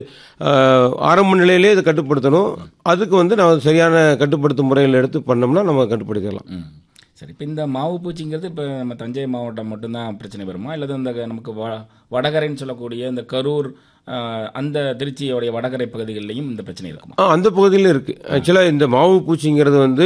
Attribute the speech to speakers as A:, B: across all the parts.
A: ஆஹ், ஆரம்ப நிலையிலே இதை கட்டுப்படுத்தணும் அதுக்கு வந்து நம்ம சரியான கட்டுப்படுத்தும் முறையில் எடுத்து பண்ணோம்னா நம்ம கட்டுப்படுத்திடலாம்
B: ம் சரி இப்போ இந்த மாவு பூச்சிங்கிறது இப்போ நம்ம தஞ்சை மாவட்டம் மட்டும்தான் பிரச்சனை வருமா அல்லது இந்த நமக்கு வ வடகரைன்னு சொல்லக்கூடிய இந்த கரூர் ஆஹ், அந்த திருச்சியோடைய வடகரை பகுதிகளிலையும் இந்த பிரச்சனை இருக்குமா
A: ஆ அந்த பகுதியிலும் இருக்குது ஆக்சுவலாக இந்த மாவு பூச்சிங்கிறது வந்து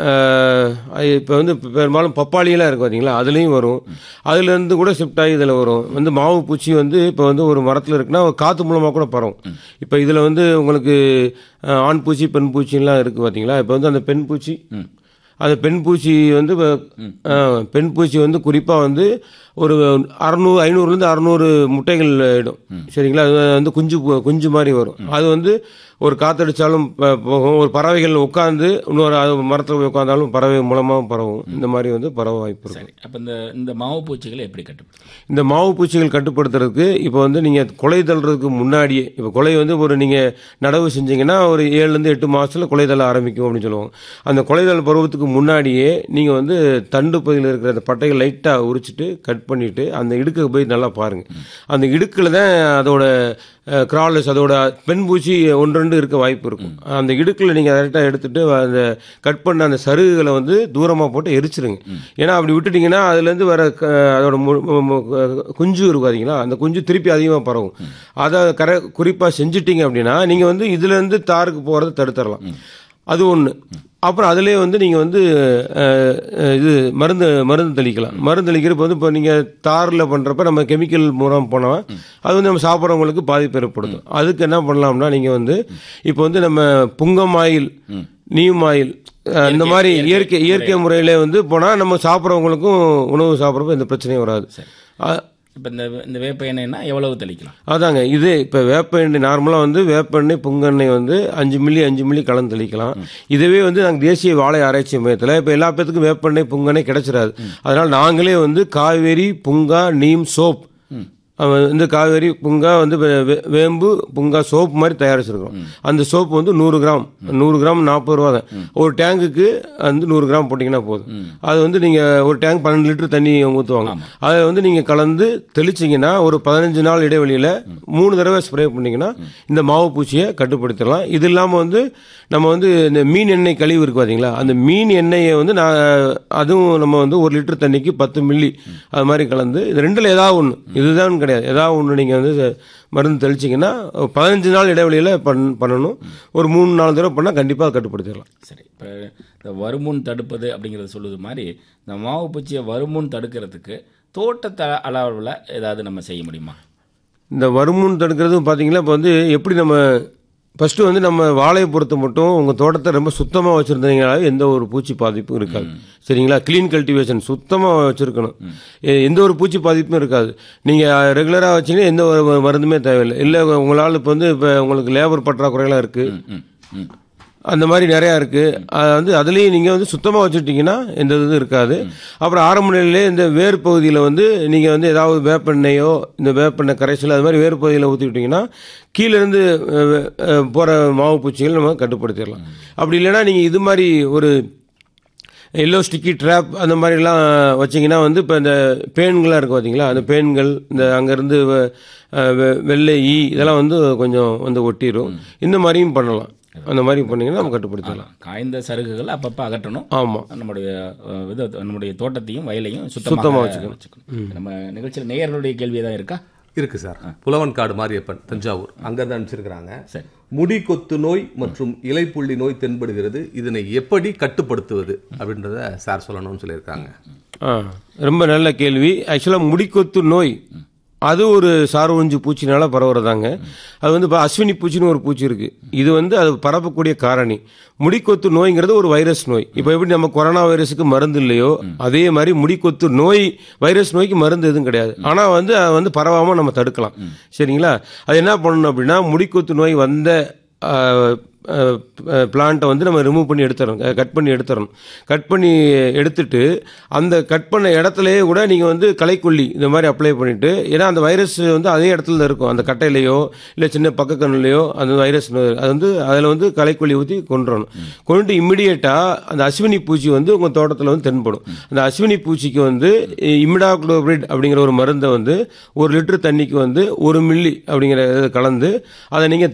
A: இப்போ வந்து பெரும்பாலும் பப்பாளியெல்லாம் இருக்குது பார்த்தீங்களா அதுலேயும் வரும் அதுலேருந்து கூட ஷிஃப்ட் ஆகி இதில் வரும் வந்து மாவு பூச்சி வந்து இப்போ வந்து ஒரு மரத்தில் இருக்குன்னா காற்று மூலமாக கூட பரவும் இப்போ இதில் வந்து உங்களுக்கு ஆ, ஆண் பூச்சி பெண் பூச்சிலாம் இருக்குது பார்த்தீங்களா இப்போ வந்து அந்த பெண் பூச்சி அந்த பெண் பூச்சி வந்து இப்ப, ஆ, பெண் பூச்சி வந்து குறிப்பாக வந்து ஒரு அறநூறு ஐநூறுலேருந்து அறநூறு முட்டைகள் இடும் சரிங்களா அது வந்து குஞ்சு போ- குஞ்சு மாதிரி வரும் அது வந்து ஒரு காத்தடிச்சாலும் ப- போகும் ஒரு பறவைகள் உட்காந்து இன்னொரு அது மரத்தில் போய் உட்காந்தாலும் பறவை மூலமாக பரவும் இந்த மாதிரி வந்து பரவ வாய்ப்பு இருக்கும்
B: சரி அப்போ இந்த இந்த மாவு பூச்சிகளை எப்படி கட்டுப்படுத்தும்
A: இந்த மாவு பூச்சிகள் கட்டுப்படுத்துறதுக்கு இப்போ வந்து நீங்கள் கொலை தள்ளுறதுக்கு முன்னாடியே இப்போ கொலை வந்து ஒரு நீங்கள் நடவு செஞ்சீங்கன்னா ஒரு ஏழுலேருந்து எட்டு மாதத்தில் கொலை தள்ள ஆரம்பிக்கும் அப்படின்னு சொல்லுவாங்க அந்த கொலை தள்ள பருவத்துக்கு முன்னாடியே நீங்கள் வந்து தண்டு பகுதியில் இருக்கிற அந்த பட்டைகள் லைட்டாக உரிச்சிட்டு கட் பண்ணிவிட்டு அந்த இடுக்கு போய் நல்லா பாருங்கள் அந்த இடுக்கில் தான் அதோட கிராலஸ் அதோட பெண் பூச்சி ஒன்று ரெண்டு இருக்க வாய்ப்பு இருக்கும் அந்த இடுக்கில் நீங்கள் கரெக்டாக எடுத்துட்டு அந்த கட் பண்ண அந்த சருகுகளை வந்து தூரமாக போட்டு எரிச்சிருங்க ஏன்னா அப்படி விட்டுட்டீங்கன்னா அதுலேருந்து வர க- அதோட மு- மு- மு- குஞ்சு இருக்கும் பார்த்தீங்களா அந்த குஞ்சு திருப்பி அதிகமாக பரவும் அதை கர குறிப்பாக செஞ்சிட்டீங்க அப்படின்னா நீங்கள் வந்து இதுலேருந்து தாருக்கு போகிறத தடுத்துடலாம் அது ஒன்று அப்புறம் அதுலேயே வந்து நீங்கள் வந்து அஹ், அஹ், இது மருந்து மருந்து தெளிக்கலாம் மருந்து தெளிக்கிறப்ப வந்து இப்போ நீங்கள் தாரில் பண்ணுறப்ப நம்ம கெமிக்கல் மூலம் போனால் அது வந்து நம்ம சாப்பிட்றவங்களுக்கு பாதிப்பு ஏற்படுத்தும் அதுக்கு என்ன பண்ணலாம்னா நீங்கள் வந்து இப்போ வந்து நம்ம புங்கம் ஆயில் நீம் ஆயில் அஹ், இந்த மாதிரி இயற்கை இயற்கை முறையிலே வந்து போனால் நம்ம சாப்பிட்றவங்களுக்கும் உணவு சாப்பிட்றப்ப எந்த பிரச்சனையும் வராது அ-
B: இப்போ இந்த இந்த வேப்ப எண்ணெய்னா எவ்வளவு தெளிக்கலாம்
A: அதாங்க இது இப்போ வேப்ப எண்ணெய் நார்மலாக வந்து வேப்ப எண்ணெய் புங்கெண்ணெய் வந்து அஞ்சு மில்லி அஞ்சு மில்லி கலந்து தெளிக்கலாம் இதுவே வந்து நாங்கள் தேசிய வாழை ஆராய்ச்சி மையத்தில் இப்போ எல்லா பேத்துக்கும் வேப்பெண்ணெய் புங்கெண்ணெய் கிடைச்சிடாது அதனால் நாங்களே வந்து காவேரி புங்கா நீம் சோப் அவன் வந்து காவேரி புங்கா வந்து வே- வே- வேம்பு புங்கா சோப் மாதிரி தயாரிச்சிருக்கோம் அந்த சோப்பு வந்து நூறு கிராம் நூறு கிராம் நாற்பது ரூபா தான் ஒரு டேங்குக்கு வந்து நூறு கிராம் போட்டிங்கன்னா போதும் அது வந்து நீங்கள் ஒரு டேங்க் பன்னெண்டு லிட்டர் தண்ணி ஊற்றுவாங்க அதை வந்து நீங்கள் கலந்து தெளிச்சிங்கன்னா ஒரு பதினஞ்சு நாள் இடைவெளியில் மூணு தடவை ஸ்ப்ரே பண்ணிங்கன்னா இந்த மாவு பூச்சியை கட்டுப்படுத்திடலாம் இது இல்லாமல் வந்து நம்ம வந்து இந்த மீன் எண்ணெய் கழிவு இருக்கு பார்த்தீங்களா அந்த மீன் எண்ணெயை வந்து நான் அதுவும் நம்ம வந்து ஒரு லிட்டர் தண்ணிக்கு பத்து மில்லி அது மாதிரி கலந்து இது ரெண்டில் ஏதாவது ஒன்று இதுதான் கிடையாது ஏதாவது ஒன்று நீங்கள் வந்து மருந்து தெளிச்சிங்கன்னா பதினஞ்சு நாள் இடைவெளியில் பண் பண்ணணும் ஒரு மூணு நாலு தடவை பண்ணால் கண்டிப்பாக கட்டுப்படுத்திடலாம்
B: சரி இப்போ இந்த வருமுன் தடுப்பது அப்படிங்கிறத சொல்லுது மாதிரி இந்த மாவு பூச்சியை வருமுன் தடுக்கிறதுக்கு தோட்டத்த அளவில் ஏதாவது நம்ம செய்ய முடியுமா
A: இந்த வருமுன் தடுக்கிறது பார்த்தீங்கன்னா இப்போ வந்து எப்படி நம்ம ஃபஸ்ட்டு வந்து நம்ம வாழையை பொறுத்த மட்டும் உங்கள் தோட்டத்தை ரொம்ப சுத்தமாக வச்சுருந்தீங்கனாலே எந்த ஒரு பூச்சி பாதிப்பும் இருக்காது சரிங்களா க்ளீன் கல்டிவேஷன் சுத்தமாக வச்சுருக்கணும் எந்த ஒரு பூச்சி பாதிப்பும் இருக்காது நீங்கள் ரெகுலராக வச்சீங்கன்னா எந்த ஒரு மருந்துமே தேவையில்லை இல்லை உங்களால் இப்போ வந்து இப்போ உங்களுக்கு லேபர் பற்றாக்குறையெல்லாம் இருக்குது
B: ம் ம்
A: அந்த மாதிரி நிறையா இருக்குது அது வந்து அதுலேயும் நீங்கள் வந்து சுத்தமாக வச்சுட்டிங்கன்னா எந்த இதுவும் இருக்காது அப்புறம் ஆரம்ப நிலையிலே இந்த வேர் பகுதியில் வந்து நீங்கள் வந்து ஏதாவது வேப்பெண்ணெயோ இந்த வேப்பெண்ணெய் கரைசல் அது மாதிரி வேர் பகுதியில் ஊற்றி விட்டிங்கன்னா கீழேருந்து போகிற மாவு பூச்சிகள் நம்ம கட்டுப்படுத்திடலாம் அப்படி இல்லைன்னா நீங்கள் இது மாதிரி ஒரு எல்லோ ஸ்டிக்கி ட்ராப் அந்த மாதிரிலாம் வச்சிங்கன்னா வந்து இப்போ இந்த பேன்கள்லாம் இருக்குது பார்த்தீங்களா அந்த பேன்கள் இந்த அங்கேருந்து வெள்ளை ஈ இதெல்லாம் வந்து கொஞ்சம் வந்து ஒட்டிடும் இந்த மாதிரியும் பண்ணலாம் அந்த மாதிரி பண்ணிங்கன்னா நம்ம கட்டுப்படுத்திடலாம்
B: காய்ந்த சருகுகள் அப்பப்போ அகற்றணும்
A: ஆமாம்
B: நம்முடைய அஹ், இது நம்முடைய தோட்டத்தையும் வயலையும்
A: சுத்தமா
B: சுத்தமாக
A: வச்சுக்கணும்.
B: வச்சுக்கணும் நம்ம நிகழ்ச்சியில் நேயர்களுடைய கேள்வி தான் இருக்கா
C: இருக்கு சார் புலவன்காடு மாரியப்பன் தஞ்சாவூர் அங்கே தான் அனுப்பிச்சிருக்கிறாங்க
B: சரி
C: முடி கொத்து நோய் மற்றும் இலைப்புள்ளி நோய் தென்படுகிறது இதனை எப்படி கட்டுப்படுத்துவது அப்படின்றத சார் சொல்லணும்னு சொல்லியிருக்காங்க
A: ஆ ரொம்ப நல்ல கேள்வி ஆக்சுவலாக முடிக்கொத்து நோய் அது ஒரு சார்வஞ்சு பூச்சினால பரவுறதாங்க அது வந்து இப்போ அஸ்வினி பூச்சின்னு ஒரு பூச்சி இருக்கு இது வந்து அது பரப்பக்கூடிய காரணி முடிக்கொத்து நோய்ங்கிறது ஒரு வைரஸ் நோய் இப்போ எப்படி நம்ம கொரோனா வைரஸுக்கு மருந்து இல்லையோ அதே மாதிரி முடிக்கொத்து நோய் வைரஸ் நோய்க்கு மருந்து எதுவும் கிடையாது ஆனால் வந்து அதை வந்து பரவாமல் நம்ம தடுக்கலாம் சரிங்களா அது என்ன பண்ணணும் அப்படின்னா முடிக்கொத்து நோய் வந்த பிளான்ட்டை வந்து நம்ம ரிமூவ் பண்ணி எடுத்துறோம் கட் பண்ணி எடுத்துறோம் கட் பண்ணி எடுத்துட்டு அந்த கட் பண்ண இடத்துலயே கூட நீங்கள் வந்து களைக்கொல்லி இந்த மாதிரி அப்ளை பண்ணிட்டு ஏன்னா அந்த வைரஸ் வந்து அதே இடத்துல தான் இருக்கும் அந்த கட்டையிலையோ இல்லை சின்ன பக்க கண்ணுலையோ அந்த வைரஸ் அது வந்து அதில் வந்து களைக்கொல்லி ஊற்றி கொண்டுறணும் கொண்டு இம்மிடியேட்டாக அந்த அஸ்வினி பூச்சி வந்து உங்கள் தோட்டத்தில் வந்து தென்படும் அந்த அஸ்வினி பூச்சிக்கு வந்து இமிடாக்ளோபிரிட் அப்படிங்கிற ஒரு மருந்தை வந்து ஒரு லிட்டர் தண்ணிக்கு வந்து ஒரு மில்லி அப்படிங்கிற இதை கலந்து அதை நீங்கள்